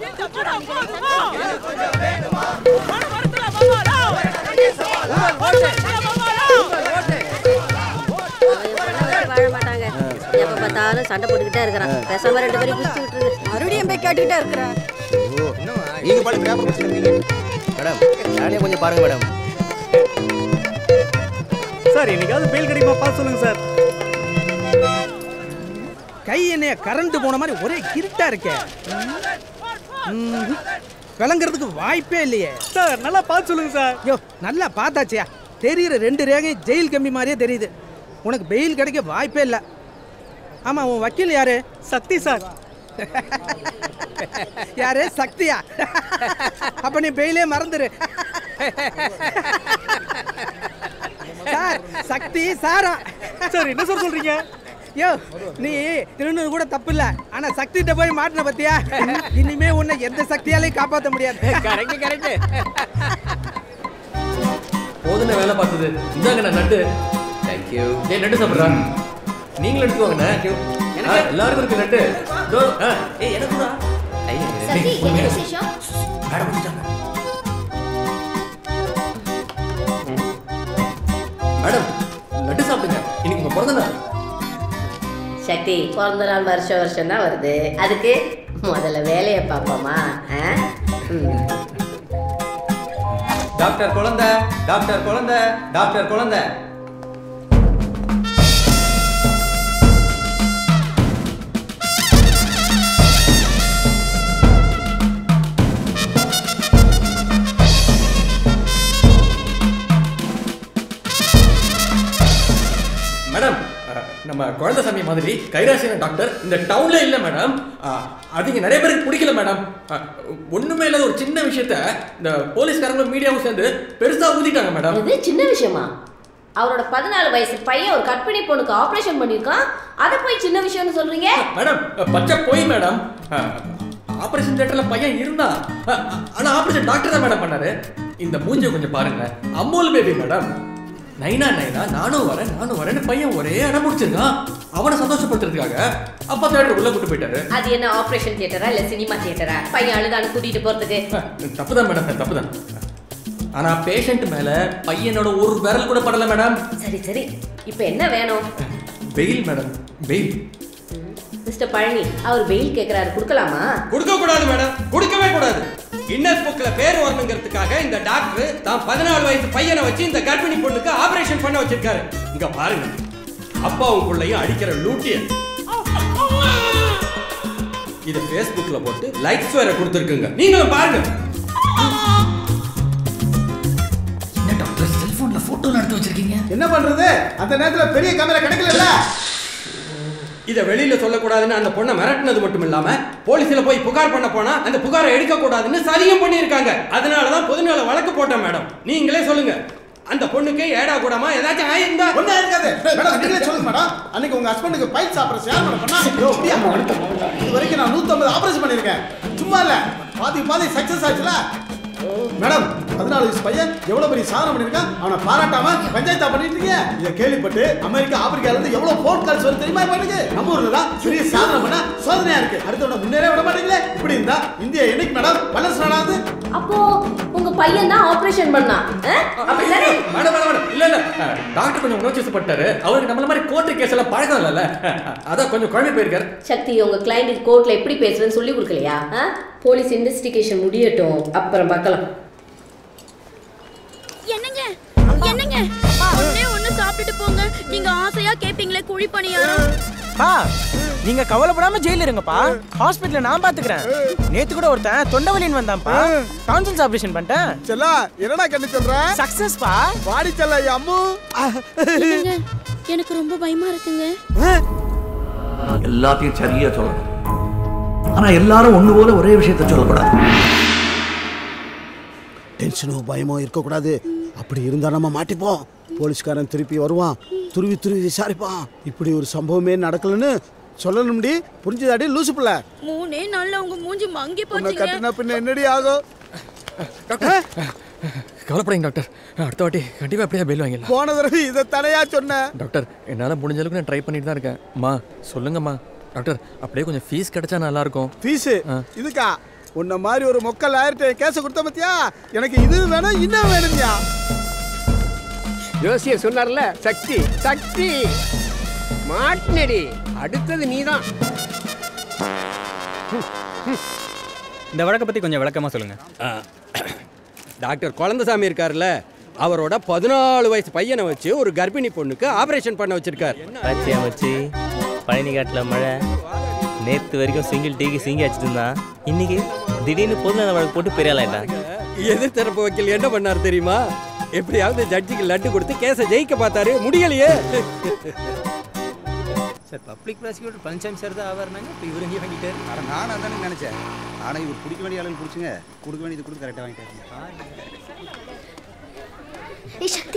வாழ மாட்டாங்க எப்ப பார்த்தாலும் சண்டை போட்டுக்கிட்டே இருக்கிறான் பேசாம ரெண்டு பேரும் குஸ்தி விட்டுருங்க மறுபடியும் போய் கேட்டுக்கிட்டே இருக்கிறேன் நீங்க பாட்டு பேப்பர் படிச்சிருக்கீங்க மேடம் நானே கொஞ்சம் பாருங்க மேடம் சார் என்னைக்காவது பெயில் கிடைக்குமா பார்த்து சொல்லுங்க சார் கை என்னைய கரண்ட் போன மாதிரி ஒரே இருட்டா இருக்கே ம்ஹும். விளங்குறதுக்கு வாய்ப்பே இல்லையே சார் நல்லா பார்த்து சொல்லுங்க சார் யோ நல்லா பார்த்தாச்சியா தெரியுற ரெண்டு ரேகை ஜெயில் கம்பி மாதிரியே தெரியுது உனக்கு பெயில் கிடைக்க வாய்ப்பே இல்லை ஆமா உன் வக்கீல் யாரு சக்தி சார் யாரு சக்தியா அப்ப நீ பெயிலே மறந்துரு சார் சக்தி சாரா சார் என்ன சார் சொல்றீங்க யோ நீ திருநூறு கூட தப்பு இல்ல ஆனா சக்திகிட்ட போய் மாட்டின பத்தியா இனிமே உன்னை எந்த சக்தியாலையும் காப்பாத்த முடியாது கரெக்ட் கரெக்ட் போதுன வேலை பார்த்தது இந்தாங்க நான் நட்டு தேங்க்யூ ஏய் நட்டு சாப்பிட்றா நீங்களும் எடுத்துக்கோங்க எல்லாருக்கும் இருக்கு நட்டு இதோ, ஆ, ஏய் எனக்கு கூட சக்தி என்ன விசேஷம் மேடம் வந்துட்டாங்க மேடம் லட்டு சாப்பிடுங்க இன்னைக்கு உங்க பிறந்த நாள் சக்தி பிறந்த நாள் வருஷம் வருஷம் தான் வருது அதுக்கு முதல்ல வேலையை பார்ப்போமா ஆ? ம். டாக்டர் குழந்தை டாக்டர் குழந்தை டாக்டர் குழந்தை மேடம் அஹ், நம்ம குழந்தைசாமி மாதிரி கைராசியான டாக்டர் இந்த டவுன்ல இல்ல மேடம் அஹ், அது இங்க நிறைய பேருக்கு பிடிக்கல மேடம் அஹ், ஒண்ணுமே இல்லாத ஒரு சின்ன விஷயத்த இந்த போலீஸ்காரங்களும் மீடியாவும் சேர்ந்து பெருசா ஊதிட்டாங்க மேடம் இது சின்ன விஷயமா அவரோட பதினாலு வயசு பையன் ஒரு கற்பிணி பொண்ணுக்கு ஆபரேஷன் பண்ணியிருக்கான் அதை போய் சின்ன விஷயம்னு சொல்றீங்க மேடம் அஹ், பச்சை போய் மேடம் ஆபரேஷன் தியேட்டர்ல பையன் இருந்தான் அஹ், ஆனா ஆபரேஷன் டாக்டர் தான் மேடம் பண்ணாரு இந்த மூஞ்ச கொஞ்சம் பாருங்க அம்மோல் பேபி மேடம் நைனா நைனா நானும் வரேன் நானும் வரேன்னு பையன் ஒரே அடம் முடிச்சிருக்கான் அவனை சந்தோஷப்படுத்துறதுக்காக அப்பா தேட்டர் உள்ள கூட்டு போயிட்டாரு அது என்ன ஆபரேஷன் தியேட்டரா இல்ல சினிமா தியேட்டரா பையன் அழுதான்னு கூட்டிட்டு போறதுக்கு தப்புதான் மேடம் தப்புதான் ஆனா பேஷண்ட் மேல பையனோட ஒரு விரல் கூட படல மேடம் சரி சரி இப்போ என்ன வேணும் வெயில் மேடம் வெயில் மிஸ்டர் பழனி அவர் பெயில் கேக்குறாரு கொடுக்கலாமா கொடுக்க கூடாது மேடம் கொடுக்கவே கூடாது கின்னஸ் புக்ல பேர் வரணுங்கிறதுக்காக இந்த டாக்டர் தான் பதினாலு வயசு பையனை வச்சு இந்த கர்ப்பிணி பொண்ணுக்கு ஆபரேஷன் பண்ண வச்சிருக்காரு இங்க பாருங்க அப்பாவும் பிள்ளையும் அடிக்கிற லூட்டிய இத Facebookல போட்டு லைக்ஸ் வேற கொடுத்துருக்குங்க நீங்களும் பாருங்க என்ன டாக்டர் செல்போன்ல போட்டோ எடுத்து வச்சிருக்கீங்க என்ன பண்றது அந்த நேரத்துல பெரிய கேமரா கிடைக்கல இத வெளியில சொல்லக்கூடாதுன்னு அந்த பொண்ணை மிரட்டினது மட்டும் இல்லாம போலீஸ்ல போய் புகார் பண்ண போனா அந்த புகாரை எடுக்க கூடாதுன்னு சதியும் பண்ணியிருக்காங்க அதனாலதான் பொதுநல வழக்கு போட்டேன் மேடம் நீங்களே சொல்லுங்க அந்த பொண்ணுக்கு ஏடா கூடாமா ஏதாச்சும் ஆயிருந்தா ஒண்ணா இருக்காது மேடம் நீங்களே சொல்லுங்க மேடம் அன்னைக்கு உங்க ஹஸ்பண்டுக்கு பைல் ஆபரேஷன் யார் மேடம் பண்ணா யோ, அப்படியா? இது வரைக்கும் நான் 150 ஆபரேஷன் பண்ணிருக்கேன் சும்மா இல்ல பாதி பாதி சக்சஸ் ஆச்சுல மேடம் பதினாலு வயசு பையன் எவ்வளவு பெரிய சாதனை பண்ணிருக்கான் அவனை பாராட்டாம பஞ்சாயத்தா பண்ணிட்டு இருக்கீங்க இதை கேள்விப்பட்டு அமெரிக்கா ஆப்பிரிக்கால இருந்து எவ்வளவு போன் கால்ஸ் வருது தெரியுமா பண்ணுங்க நம்ம ஊர்ல தான் பெரிய சாதனை பண்ண சோதனையா இருக்கு அடுத்தவன முன்னேற விட மாட்டீங்களே இப்படி இருந்தா இந்தியா என்னைக்கு மேடம் வல்லரசு நாடாது அப்போ உங்க பையன் தான் ஆபரேஷன் பண்ணான் ஆ? அப்படிதானே மேடம் மேடம் மேடம் இல்ல இல்ல அஹ், டாக்டர் கொஞ்சம் உணர்ச்சிப்பட்டாரு அவருக்கு நம்மள மாதிரி கோர்ட்டு கேஸ் எல்லாம் பழக்கம் இல்லைல்ல அஹ், அதான் கொஞ்சம் குழம்பி போயிருக்காரு சக்தி உங்க கிளைண்ட் கோர்ட்ல எப்படி பேசுறேன்னு சொல்லி கொடுக்கலையா ஆ? போலீஸ் இன்வெஸ்டிகேஷன் முடியட்டும் அப்புறம் பார்க்கலாம் என்னங்க என்னங்க ஒண்ணே ஒண்ணு சாப்பிட்டுட்டு போங்க நீங்க ஆசையா கேப்பீங்களே குழி பணியாரம் பா நீங்க கவலைப்படாம ஜெயில இருங்கப்பா ஹாஸ்பிடல்ல நான் பாத்துக்கிறேன் நேத்து கூட ஒருத்தன் தொண்டவலின்னு வந்தான்ப்பா டான்சல்ஸ் ஆபரேஷன் பண்ணிட்டேன் செல்லா என்னடா கண்ணு சொல்ற சக்சஸ் பா வாடி செல்ல அம்மு என்னங்க எனக்கு ரொம்ப பயமா இருக்குங்க எல்லாத்தையும் சரியா சொல்லணும் ஆனா எல்லாரும் ஒண்ணு போல ஒரே விஷயத்த சொல்லக்கூடாது டென்ஷனோ பயமோ இருக்கக்கூடாது அப்படி இருந்தா நம்ம மாட்டிப்போம் போலீஸ்காரன் திருப்பி வருவான் துருவி துருவி விசாரிப்பான் இப்படி ஒரு சம்பவமே நடக்கலன்னு சொல்லணும்டி புரிஞ்சுதாடி லூசு பிள்ளை மூணே நாள்ல உங்க மூஞ்சி மங்கி உன்னை போச்சுங்க கட்டினா பின்ன என்னடி ஆகும் கவலைப்படாதீங்க டாக்டர் அடுத்த வாட்டி கண்டிப்பா அப்படியே பெயில் வாங்கிடலாம் போன தடவை இதை தடையா சொன்ன டாக்டர் என்னால முடிஞ்ச அளவுக்கு நான் ட்ரை பண்ணிட்டு தான் இருக்கேன் அம்மா சொல்லுங்கம்மா டாக்டர் அப்படியே கொஞ்சம் ஃபீஸ் கிடைச்சா நல்லா இருக்கும் ஃபீஸ் இதுக்கா உன்ன மாதிரி ஒரு மொக்கல் ஆயிரத்தி கேஸை கொடுத்த பத்தியா எனக்கு இது வேணும் இன்னும் வேணும்யா ஜோசிய சொன்னார்ல சக்தி சக்தி மாட்டினடி அடுத்தது நீதான் இந்த வழக்கை பற்றி கொஞ்சம் விளக்கமாக சொல்லுங்கள் டாக்டர் குழந்தசாமி இருக்கார்ல அவரோட பதினாலு வயசு பையனை வச்சு ஒரு கர்ப்பிணி பொண்ணுக்கு ஆபரேஷன் பண்ண வச்சிருக்காரு பாத்தியா மச்சி பழனி காட்டில் மழை நேத்து வரைக்கும் சிங்கிள் டீக்கு சிங்கி அடிச்சிட்டு இருந்தான் இன்னைக்கு திடீர்னு பொதுநல வழக்கு போட்டு பெரிய ஆளாயிட்டான் எதிர்த்தரப்பு வக்கீல் என்ன பண்ணார் தெரியுமா எப்படியாவது ஜட்ஜிக்கு லட்டு கொடுத்து கேஸை ஜெயிக்க பார்த்தாரு முடியலையே sir public prosecutor Palanisamy sir தான் ஆவார்னாங்க இப்போ இவர் இங்கே வாங்கிட்டாரு அட நானும் அதானே நினைச்சேன் ஆனா இவர் பிடிக்க வேண்டிய ஆளுங்க பிடிச்சுங்க கொடுக்க வேண்டியது கொடுத்து கரெக்டாக வாங்கிட்டாரு ஏய் சக்தி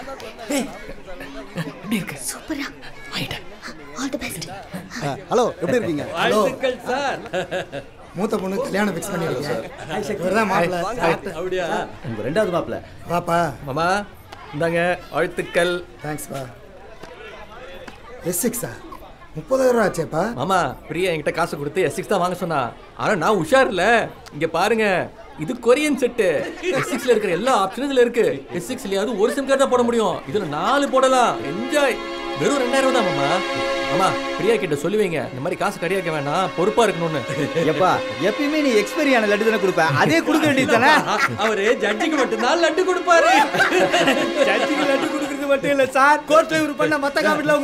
எப்படி இருக்கு சூப்பரா ஆல் தி பெஸ்ட் ஹலோ எப்படி இருக்கீங்க வாழ்த்துக்கள் சார் மூத்த பொண்ணு கல்யாணம் ஃபிக்ஸ் பண்ணிருக்கீங்க இவர்தான் மாப்பிள்ளை அப்படியா உங்க ரெண்டாவது மாப்பிள்ள வாப்பா மாமா இந்தாங்க வாழ்த்துக்கள் தேங்க்ஸ்ப்பா எஸ் சிக்ஸா முப்பதாயிரம் ரூபா ஆச்சேப்பா மாமா பிரியா என்கிட்ட காசு கொடுத்து எஸ் சிக்ஸ் தான் வாங்க சொன்னா ஆனா நான் உஷார் இல்ல இங்க பாருங்க இது கொரியன் செட்டு எஸ் சிக்ஸ்ல இருக்கிற எல்லா ஆப்ஷனும் இதுல இருக்கு எஸ் சிக்ஸ்லயாவது ஒரு சிம் கார்டு தான் போட முடியும் இதுல நாலு போடலாம் என்ஜாய் வெறும் ரெண்டாயிரம் தான் மாமா மாமா பிரியா கிட்ட சொல்லி வைங்க இந்த மாதிரி காசு கடியாக்க வேணாம் பொறுப்பா இருக்கணும்னு எப்பா எப்பயுமே நீ எக்ஸ்பைரி ஆன லட்டு தானே கொடுப்ப அதே கொடுக்க வேண்டியது தானே அவரு ஜட்ஜிக்கு மட்டும்தான் லட்டு கொடுப்பாரு ஜட்ஜிக்கு லட்டு கொடுக்கறது மட்டும் இல்ல சார் கோர்ட்ல இவர் பண்ண மத்த காமெடில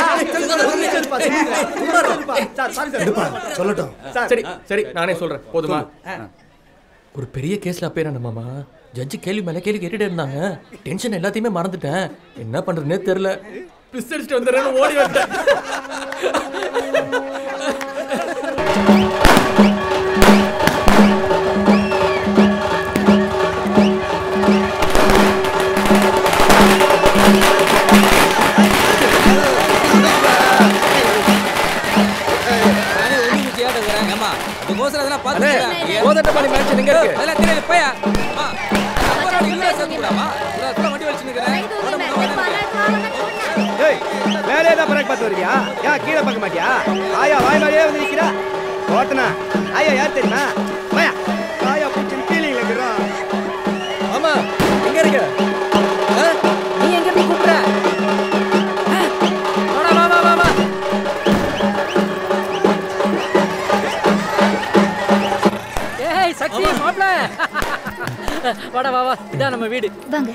எடுப்பா சொல்லட்டும் சரி சரி நானே சொல்றேன் போதுமா ஒரு பெரிய கேஸ்ல அப்பேறான மாமா ஜட்ஜி கேள்வி மேல கேள்வி கேட்டுட்டே இருந்தாங்க டென்ஷன் எல்லாத்தையுமே மறந்துட்டேன் என்ன பண்றதுனே தெரியல பிஸ் அடிச்சுட்டு வந்துடுறேன்னு ஓடி வந்துட்டேன் அண்ணே, கோதண்டபாணி மேட்ச் எங்க இருக்கு வேலையே தான் பிரேக் பார்த்து வரியா ஏன் கீழே பார்க்க மாட்டியா ஆயா வாய் மேலேயே வந்து நிக்கிறா ஓட்டனா ஆயா யார் தெரியுமா வாயா ஆயா பூச்சி ஃபீலிங்ல இருக்கிறான் ஆமா எங்க இருக்க ஆ? நீ எங்க போய் கூப்பிடுற ஆ? வாடா, வா வா வா வா ஏய் சக்தி மாப்ள வாடா வா வா இதான் நம்ம வீடு வாங்க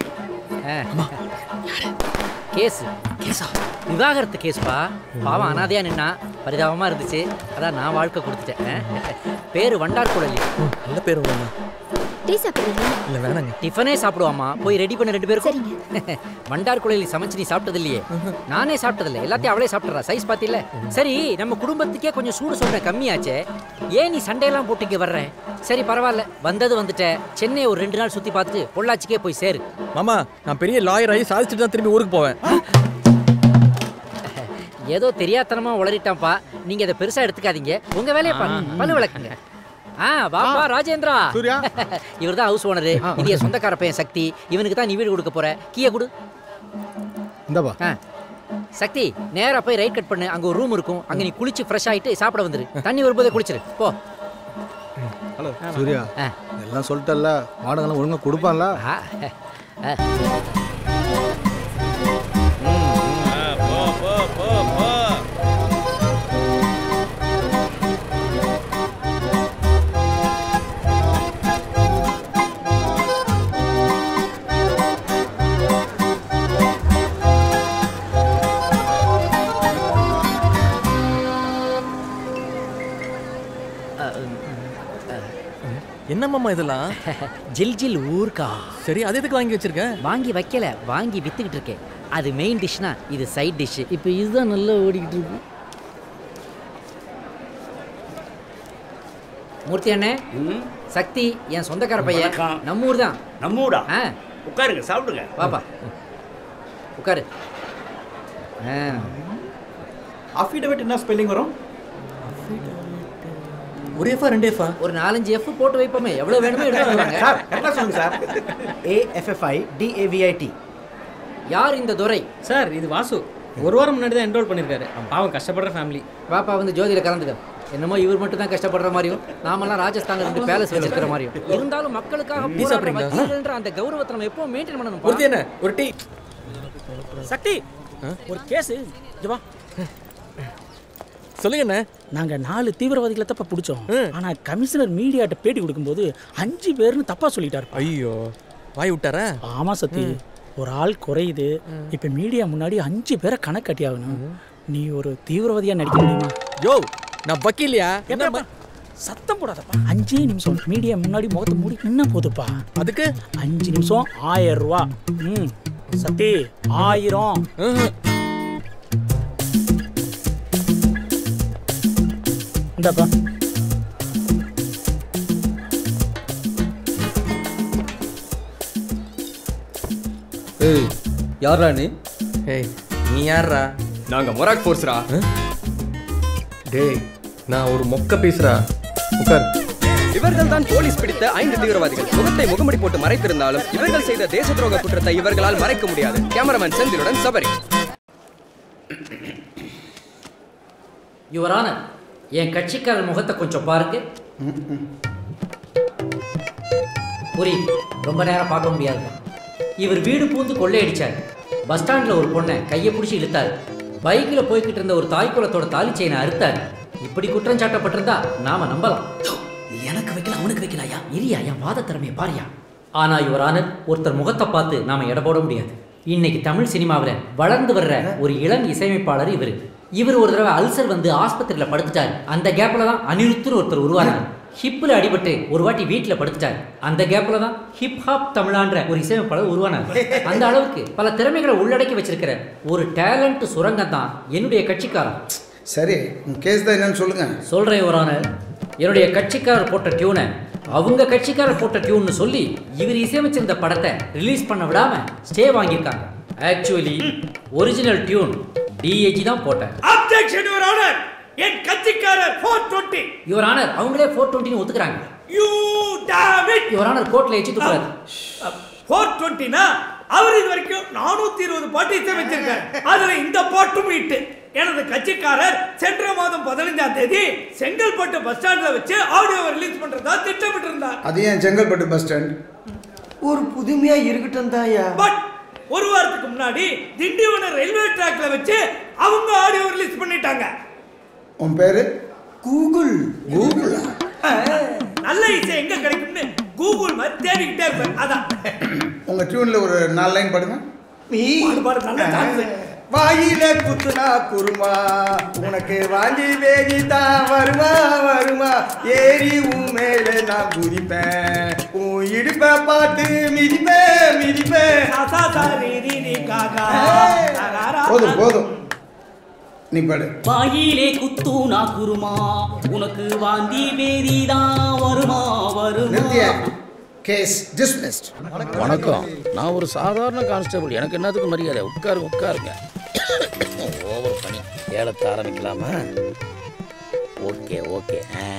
கேஸ் கேஸா விவாகரத்து கேஸ்பா பாவம் அனாதையா நின்னா பரிதாபமா இருந்துச்சு அதான் நான் வாழ்க்கை கொடுத்துட்டேன் பேரு வண்டார் குழலி நல்ல பேர் வேணா டீ சாப்பிடுறீங்க இல்ல வேணாங்க டிஃபனே சாப்பிடுவாமா போய் ரெடி பண்ண ரெண்டு பேருக்கும் வண்டார் குழலி சமைச்சு நீ சாப்பிட்டது இல்லையே நானே சாப்பிட்டதில்ல எல்லாத்தையும் அவளே சாப்பிட்றா சைஸ் பாத்தில சரி நம்ம குடும்பத்துக்கே கொஞ்சம் சூடு சொல்ற கம்மியாச்சே ஏன் நீ சண்டையெல்லாம் போட்டு இங்க வர்ற சரி பரவாயில்ல வந்தது வந்துட்ட சென்னை ஒரு ரெண்டு நாள் சுத்தி பார்த்துட்டு பொள்ளாச்சிக்கே போய் சேரு மாமா நான் பெரிய லாயர் ஆகி சாதிச்சுட்டு தான் திரும்பி ஊருக்கு போவேன் ஏதோ தெரியாத்தனமா உளறிட்டான்ப்பா நீங்க இதை பெருசா எடுத்துக்காதீங்க உங்க வேலையை பாருங்க பல்லு விளக்குங்க ஆ வாப்பா ராஜேந்திரா சூர்யா. இவர் தான் ஹவுஸ் ஓனரு இது என் சொந்தக்கார பையன் சக்தி இவனுக்கு தான் நீ வீடு கொடுக்க போற கீயை கொடு இந்தாப்பா ஆ. சக்தி நேரா போய் ரைட் கட் பண்ணு அங்க ஒரு ரூம் இருக்கும் அங்க நீ குளிச்சு ஃப்ரெஷ் ஆயிட்டு சாப்பிட வந்துரு தண்ணி வரும்போதே குளிச்சிரு போ ஹலோ சூர்யா ஆ. எல்லாம் சொல்லிட்டல்ல வாடகைலாம் ஒழுங்கா கொடுப்பான்ல ஆ, ஆ. என்ன மாமா இதெல்லாம் ஜில் ஜில் ஊர்க்கா சரி அது எதுக்கு வாங்கி வச்சிருக்க வாங்கி வைக்கல வாங்கி வித்துக்கிட்டு இருக்கேன் அது மெயின் டிஷ்னா இது சைட் டிஷ் இப்போ இதுதான் நல்லா ஓடிக்கிட்டு இருக்கு மூர்த்தி அண்ணே சக்தி என் சொந்தக்கார பையன் வணக்கம். நம்ம ஊர் தான் நம்ம ஊரா ஆ உட்காருங்க சாப்பிடுங்க வாப்பா உட்காரு ஆ அஃபிடவிட் என்ன ஸ்பெல்லிங் வரும் ஒரு எஃபா ரெண்டு எஃபா ஒரு நாலஞ்சு எஃப் போட்டு வைப்போமே எவ்வளவு வேணுமோ எடுத்து வருவாங்க சார் கரெக்டாக சொல்லுங்க சார் ஏஎஃப்எஃப்ஐ டிஏவிஐடி யார் இந்த துரை சார் இது வாசு ஒரு வாரம் முன்னாடி தான் என்ரோல் பண்ணியிருக்காரு பாவம் கஷ்டப்படுற ஃபேமிலி பாப்பா வந்து ஜோதியில கலந்துக்க என்னமோ இவர் மட்டும் தான் கஷ்டப்படுற மாதிரியும் நாமெல்லாம் ராஜஸ்தான்ல ரெண்டு பேலஸ் வச்சிருக்கிற மாதிரியும் இருந்தாலும் மக்களுக்காக டீ போராடுற சாப்பிடுறீங்களா? வக்கீல்கள்ன்ற அந்த கௌரவத்தை நம்ம எப்பவும் மெயின்டைன் பண்ணணும் ஒருத்தி என்ன ஒரு டீ சக்தி ஒரு கேஸ் இங்க வா சொல்லுங்க என்ன நாங்க நாலு தீவிரவாதிகளை தப்பா பிடிச்சோம் ஆனா கமிஷனர் மீடியாட்ட பேட்டி கொடுக்கும்போது அஞ்சு பேர்னு தப்பா சொல்லிட்டாரு ஐயோ வாய் விட்டாரா ஆமா சத்தி ஒரு ஆள் குறையுது இப்ப மீடியா முன்னாடி அஞ்சு பேரை கணக்கு கட்டி ஆகணும் நீ ஒரு தீவிரவாதியா நடிக்க முடியுமா யோ நான் வக்கீலியா என்ன சத்தம் போடாதப்பா அஞ்சே நிமிஷம் மீடியா முன்னாடி முகத்தை மூடி நின்னா போதுப்பா அதுக்கு அஞ்சு நிமிஷம் ஆயிரம் ரூபா ம் சத்தி ஆயிரம் இந்தாப்பா ஏய் யாரா நீ ஏய் நீ யாரா நாங்க மொராக் ஃபோர்ஸ்ரா டேய் நான் ஒரு மொக்க பேசுறா உட்கார் இவர்கள் தான் போலீஸ் பிடித்த ஐந்து தீவிரவாதிகள் முகத்தை முகமூடி போட்டு மறைத்திருந்தாலும் இவர்கள் செய்த தேச துரோக குற்றத்தை இவர்களால் மறைக்க முடியாது கேமராமேன் செந்திலுடன் சபரி யுவரான என் கட்சிக்காரர் முகத்தை கொஞ்சம் பாருங்க புரியுது ரொம்ப நேரம் பார்க்க முடியாது இவர் வீடு பூந்து கொள்ளையடிச்சார் பஸ் ஸ்டாண்டில் ஒரு பொண்ணை கையை பிடிச்சி இழுத்தார் பைக்கில் போய்கிட்டு இருந்த ஒரு தாய் குலத்தோட தாலி செயினை அறுத்தார் இப்படி குற்றம் சாட்டப்பட்டிருந்தா நாம நம்பலாம் எனக்கு வைக்கல அவனுக்கு வைக்கலாயா இரியா என் வாத திறமையை பாரியா ஆனா யுவரான ஒருத்தர் முகத்தை பார்த்து நாம எடை போட முடியாது இன்னைக்கு தமிழ் சினிமாவில் வளர்ந்து வர்ற ஒரு இளம் இசையமைப்பாளர் இவர் இவர் ஒரு தடவை அல்சர் வந்து ஆஸ்பத்திரியில் படுத்துட்டார் அந்த கேப்ல தான் அனிருத்துன்னு ஒருத்தர் உருவானார் ஹிப்பில் அடிபட்டு ஒரு வாட்டி வீட்டில் படுத்துட்டார் அந்த கேப்ல தான் ஹிப் ஹாப் தமிழான்ற ஒரு இசையமைப்பாளர் உருவானார் அந்த அளவுக்கு பல திறமைகளை உள்ளடக்கி வச்சிருக்கிற ஒரு டேலண்ட் சுரங்கம் தான் என்னுடைய கட்சிக்காரன் சரி உங்க கேஸ் தான் என்னன்னு சொல்லுங்க சொல்றேன் ஒரு என்னுடைய கட்சிக்காரர் போட்ட டியூனை அவங்க கட்சிக்காரர் போட்ட டியூன்னு சொல்லி இவர் இசையமைச்சிருந்த படத்தை ரிலீஸ் பண்ண விடாம ஸ்டே வாங்கியிருக்காங்க ஆக்சுவலி ஒரிஜினல் டியூன் டிஏஜி தான் போட்டேன் அப்ஜெக்ஷன் யுவர் ஆனர் என் கட்சிக்காரர் 420 யுவர் ஆனர் அவங்களே ஃபோர் டுவெண்ட்டின்னு ஒத்துக்கிறாங்க you damn it your honour கோர்ட்ல எச்சு துப்புறாரு 420 னா அவர் இது வரைக்கும் 420 பாட்டு இசையமைச்சிருக்காரு அதுல இந்த பாட்டும் இட்டு எனது கட்சிக்காரர் சென்ற மாதம் பதினைஞ்சாம் தேதி செங்கல்பட்டு பஸ் ஸ்டாண்ட்ல வச்சு ஆடியோவை ரிலீஸ் பண்றதா திட்டமிட்டு இருந்தார் அது ஏன் செங்கல்பட்டு பஸ் ஸ்டாண்ட் ஒரு புதுமையா இருக்கட்டும் தாயா பட் ஒரு வாரத்துக்கு முன்னாடி திண்டிவனம் ரயில்வே ட்ராக்ல வச்சு அவங்க ஆடியோ ரிலீஸ் பண்ணிட்டாங்க உன் பேரு கூகுள் கூகுளா நல்ல இசை எங்க கிடைக்கும்னு கூகுள் மாதிரி தேடிக்கிட்டே இருப்பேன் அதான் உங்க டியூன்ல ஒரு நாலு லைன் பாடுங்க பாடு, பாடு, நல்ல chance. வாயில குத்துனா குருமா உனக்கு வாங்கி வேகி தான் வருமா வருமா ஏறி உன் மேல நான் குதிப்பேன் உன் இடுப்ப பார்த்து மிதிப்பேன் மிதிப்பேன் போதும் போதும் நீ பாடு வாயிலே குத்தூனா குருமா உனக்கு வாந்தி பேதிதான் வருமா வருமா நிறுத்திய கேஸ் டிஸ்மிஸ்ட் வணக்கம் நான் ஒரு சாதாரண கான்ஸ்டபிள் எனக்கு என்னத்துக்கு மரியாதை உட்காருங்க உட்காருங்க ஓவர் பண்ணி ஏலத்தை ஆரம்பிக்கலாமா ஓகே ஓகே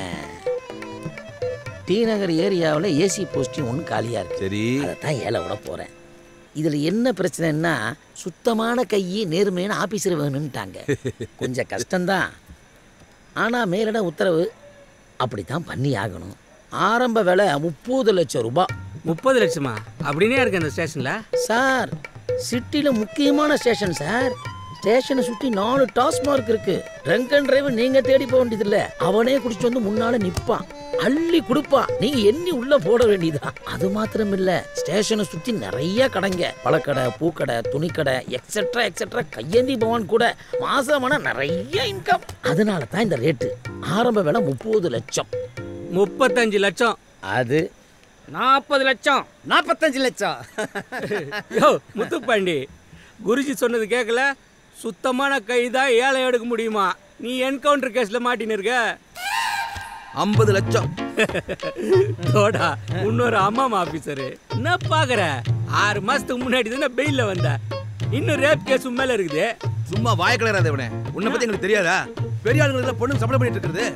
டி நகர் ஏரியாவில் ஏசி போஸ்டிங் ஒன்று காலியாக இருக்கு சரி அதை தான் ஏழை விட போகிறேன் இதில் என்ன பிரச்சனைன்னா சுத்தமான கையை நேர்மையான ஆஃபீஸர் வேணும்ட்டாங்க கொஞ்சம் கஷ்டம்தான் ஆனால் மேலிட உத்தரவு அப்படி தான் பண்ணி ஆகணும் ஆரம்ப விலை முப்பது லட்சம் ரூபாய் முப்பது லட்சமா அப்படின்னே இருக்கு அந்த ஸ்டேஷன்ல சார் சிட்டியில் முக்கியமான ஸ்டேஷன் சார் ஸ்டேஷனை சுற்றி நாலு டாஸ்மார்க் இருக்கு ட்ரங்க் அண்ட் டிரைவர் நீங்க தேடி போக வேண்டியதில்ல அவனே குடிச்சு வந்து முன்னால நிப்பான் அள்ளி கொடுப்பான் நீங்க எண்ணி உள்ள போட வேண்டியதுதான் அது மாத்திரம் இல்ல ஸ்டேஷனை சுத்தி நிறைய கடைங்க பழக்கடை பூக்கடை துணிக்கடை எக்ஸெட்ரா எக்ஸெட்ரா கையேந்தி பவன் கூட மாசமான நிறைய இன்கம் அதனால தான் இந்த ரேட்டு ஆரம்ப விலை முப்பது லட்சம் முப்பத்தஞ்சு லட்சம் அது நாற்பது லட்சம் நாற்பத்தஞ்சு லட்சம் யோ முத்துப்பாண்டி குருஜி சொன்னது கேட்கல சுத்தமான கை தான் ஏழை எடுக்க முடியுமா நீ என்கவுண்டர் கேஸ்ல மாட்டின்னு இருக்க ஐம்பது லட்சம் தோடா இன்னொரு அம்மாமா ஆபீசரு என்ன பாக்குற ஆறு மாசத்துக்கு முன்னாடி தானே பெயில்ல வந்த இன்னும் ரேப் கேஸ் மேல இருக்குது சும்மா வாய கலராத இவனே உன்னை பத்தி எங்களுக்கு தெரியாதா பெரிய ஆளுங்களுக்கு பொண்ணு சப்ளை பண்ணிட்டு இருக்கிறது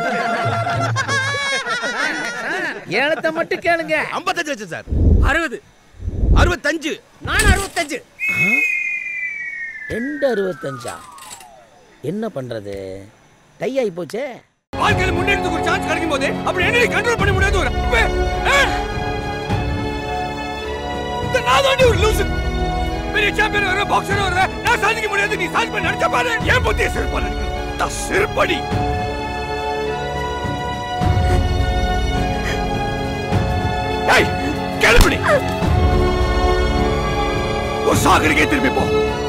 ஏலத்தை மட்டும் கேளுங்க ஐம்பத்தஞ்சு லட்சம் சார் அறுபது அறுபத்தஞ்சு நான் அறுபத்தஞ்சு ரெண்டு அறுபத்தஞ்சா என்ன பண்றது டை ஆகி போச்சே வாழ்க்கையில முன்னேறதுக்கு ஒரு சான்ஸ் கிடைக்கும் போது அப்படி என்ன கண்ட்ரோல் பண்ண முடியாது ஒரு அப்ப, ஆ? இந்த நான் தாண்டி ஒரு லூசு பெரிய சாம்பியன் வர பாக்ஸர் வர நான் சாதிக்க முடியாது நீ சாதிக்க நினைச்ச பாரு ஏன் புத்திய சிறுபாடு நான் சிறுபடி ஏய் கிளம்பி ஒரு சாகரிக்கே திரும்பி போ